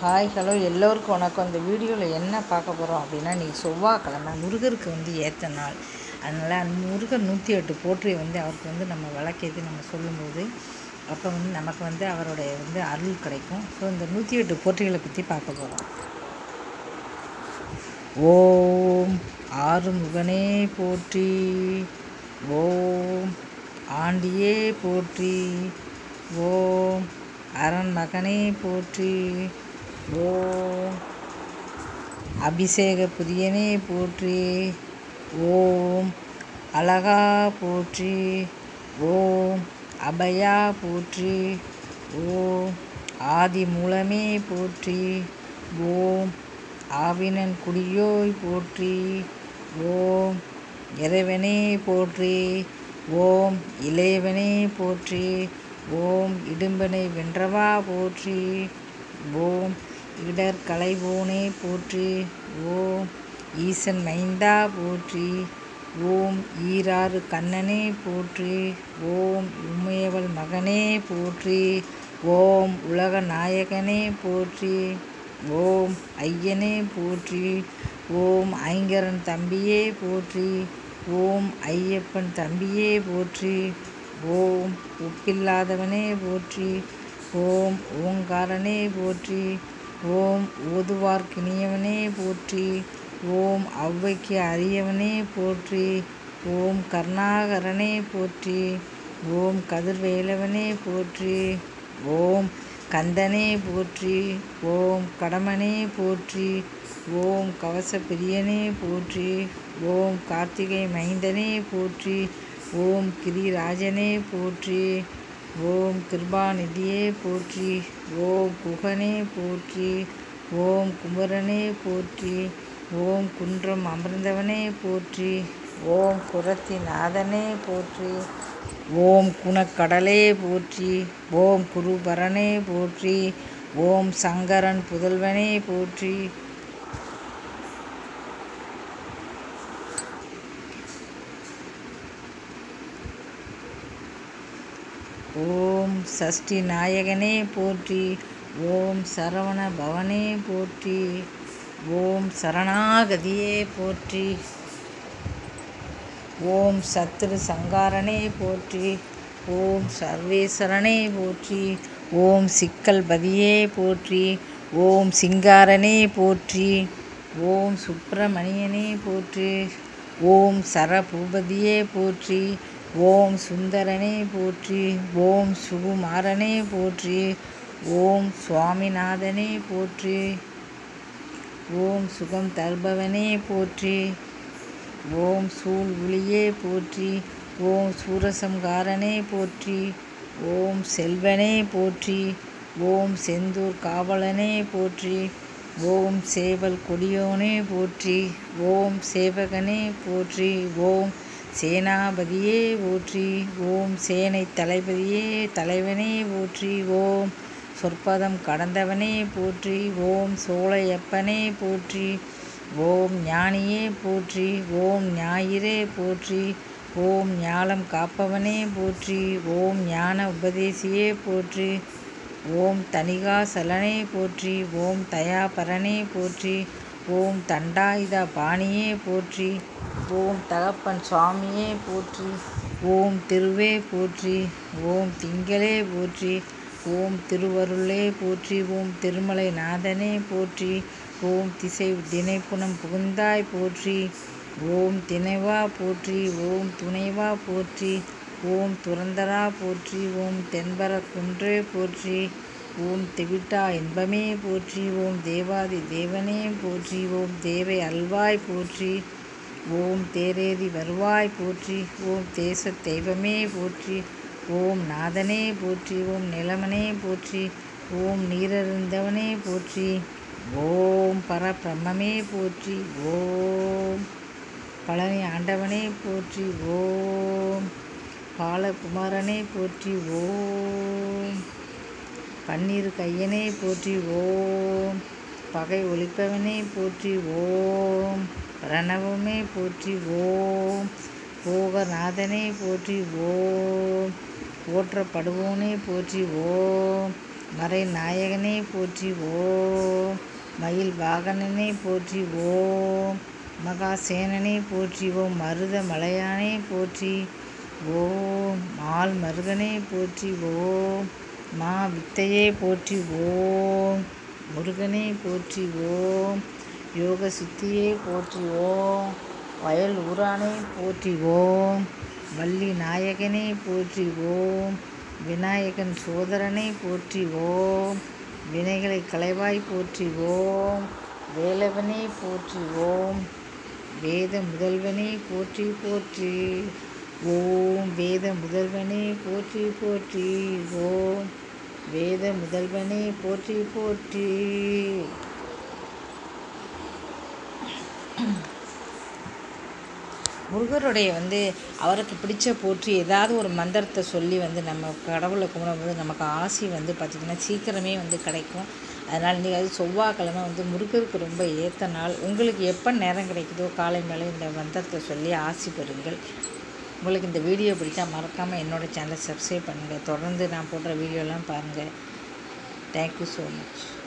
hi hello எல்லோருக்கும் வணக்கம் இந்த வீடியோவில் என்ன பார்க்க போகிறோம் அப்படின்னா இன்றைக்கி செவ்வாய்க்கிழமை முருகருக்கு வந்து ஏற்ற நாள் அதனால் அந்த முருகர் நூற்றி எட்டு போற்றியை வந்து அவருக்கு வந்து நம்ம விளக்கேற்றி நம்ம சொல்லும்போது அப்போ வந்து நமக்கு வந்து அவருடைய வந்து அருள் கிடைக்கும் ஸோ இந்த நூற்றி எட்டு போற்றிகளை பற்றி பார்க்க போகிறோம் ஓம் ஆறுமுகனே போற்றி ஓம் ஆண்டியே போற்றி ஓம் அரண் மகனே போற்றி ஓம் அபிஷேக பிரியனே போற்றி ஓம் அழகா போற்றி ஓம் அபயா போற்றி ஓம் ஆதி மூலமே போற்றி ஓம் ஆவினன் குடியோய் போற்றி ஓம் இறைவனே போற்றி ஓம் இளையவனே போற்றி ஓம் இடும்பனை வென்றவா போற்றி ஓம் இடர் களைவோனே போற்றி ஓம் ஈசன் மைந்தா போற்றி ஓம் ஈராறு கண்ணனே போற்றி ஓம் உமையவள் மகனே போற்றி ஓம் உலக நாயகனே போற்றி ஓம் ஐயனே போற்றி ஓம் ஐங்கரன் தம்பியே போற்றி ஓம் ஐயப்பன் தம்பியே போற்றி ஓம் உப்பில்லாதவனே போற்றி ஓம் ஓங்காரனே போற்றி ஓம் ஓதுவார்க்கினியவனே போற்றி ஓம் ஔவைக்கு அரியவனே போற்றி ஓம் கருணாகரனே போற்றி ஓம் கதிர்வேலவனே போற்றி ஓம் கந்தனே போற்றி ஓம் கடமனே போற்றி ஓம் கவசப்பிரியனே போற்றி ஓம் கார்த்திகை மைந்தனே போற்றி ஓம் கிரிராஜனே போற்றி ஓம் கிருபாநிதியே போற்றி ஓம் குகனே போற்றி ஓம் குமரனே போற்றி ஓம் குன்றம் அமர்ந்தவனே போற்றி ஓம் குரத்தி நாதனே போற்றி ஓம் குணக்கடலே போற்றி ஓம் குருபரனே போற்றி ஓம் சங்கரன் புதல்வனே போற்றி ஓம் சஷ்டி நாயகனே போற்றி ஓம் சரவண பவனே போற்றி ஓம் சரணாகதியே போற்றி ஓம் சத்ரு சங்காரனே போற்றி ஓம் சர்வேஸ்வரனே போற்றி ஓம் சிக்கல் பதியே போற்றி ஓம் சிங்காரனே போற்றி ஓம் சுப்பிரமணியனே போற்றி ஓம் சரபூபதியே போற்றி ஓம் சுந்தரனே போற்றி ஓம் சுகுமாரனே போற்றி ஓம் சுவாமிநாதனே போற்றி ஓம் சுகம் தருபவனே போற்றி ஓம் சூழ் ஒளியே போற்றி ஓம் சூரசம்காரனே போற்றி ஓம் செல்வனே போற்றி ஓம் செந்தூர் காவலனே போற்றி ஓம் சேவல் கொடியோனே போற்றி ஓம் சேவகனே போற்றி ஓம் சேனாபதியே போற்றி ஓம் சேனை தளபதியே தலைவனே போற்றி ஓம் சொற்பதம் கடந்தவனே போற்றி ஓம் சோழையப்பனே போற்றி ஓம் ஞானியே போற்றி ஓம் ஞாயிறே போற்றி ஓம் ஞாலம் காப்பவனே போற்றி ஓம் ஞான உபதேசியே போற்றி ஓம் தணிகாசலனே போற்றி ஓம் தயாபரனே போற்றி ஓம் தண்டாயுத பாணியே போற்றி ஓம் தகப்பன் சுவாமியே போற்றி ஓம் திருவே போற்றி ஓம் திங்களே போற்றி ஓம் திருவருளே போற்றி ஓம் திருமலை நாதனே போற்றி ஓம் திசை தினைப்புணம் புகுந்தாய் போற்றி ஓம் தினைவா போற்றி ஓம் துணைவா போற்றி ஓம் துறந்தரா போற்றி ஓம் தென்பர குன்றே போற்றி ஓம் திவிட்டா இன்பமே போற்றி ஓம் தேவாதி தேவனே போற்றி ஓம் தேவை அல்வாய் போற்றி ஓம் தேரேதி வருவாய் போற்றி ஓம் தேச தெய்வமே போற்றி ஓம் நாதனே போற்றி ஓம் நிலமனே போற்றி ஓம் நீரறிந்தவனே போற்றி ஓம் பரபிரம்மே போற்றி ஓம் பழனி ஆண்டவனே போற்றி ஓம் பாலகுமாரனே போற்றி ஓம் பன்னீர் கையனே போற்றி ஓம் பகை ஒழிப்பவனே போற்றி ஓம் பிரணவமே போற்றி ஓம் போகநாதனே போற்றி ஓம் போற்றப்படுவோனே போற்றி ஓம் மறை நாயகனே போற்றி ஓம் மயில் வாகனனே போற்றி ஓம் மகாசேனனே போற்றி ஓம் மருத மலையானே போற்றி ஓம் மால் மருகனே போற்றி ஓம் மா வித்தையே போற்றி ஓம் முருகனே போற்றி ஓம் யோக சித்தியே போற்றி ஓம் வயல் ஊரானே போற்றி ஓம் வள்ளி நாயகனே போற்றி ஓம் விநாயகன் சோதரனை போற்றி ஓம் வினைகளை களைவாய் போற்றி ஓம் வேலவனே போற்றி ஓம் வேத முதல்வனே போற்றி போற்றி ஓம் வேத முதல்வனே போற்றி போற்றி ஓம் வேத முதல்வனே போற்றி போற்றி முருகருடைய வந்து அவருக்கு பிடிச்ச போற்றி ஏதாவது ஒரு மந்திரத்தை சொல்லி வந்து நம்ம கடவுளை கும்பிடும்போது நமக்கு ஆசி வந்து பார்த்திங்கன்னா சீக்கிரமே வந்து கிடைக்கும் அதனால் நீங்கள் அது செவ்வாய்க்கிழமை வந்து முருகருக்கு ரொம்ப ஏற்ற நாள் உங்களுக்கு எப்போ நேரம் கிடைக்குதோ காலை மேலே இந்த மந்திரத்தை சொல்லி ஆசி பெறுங்கள் உங்களுக்கு இந்த வீடியோ பிடிச்சா மறக்காமல் என்னோடய சேனலை சப்ஸ்கிரைப் பண்ணுங்கள் தொடர்ந்து நான் போடுற வீடியோலாம் பாருங்கள் தேங்க்யூ ஸோ மச்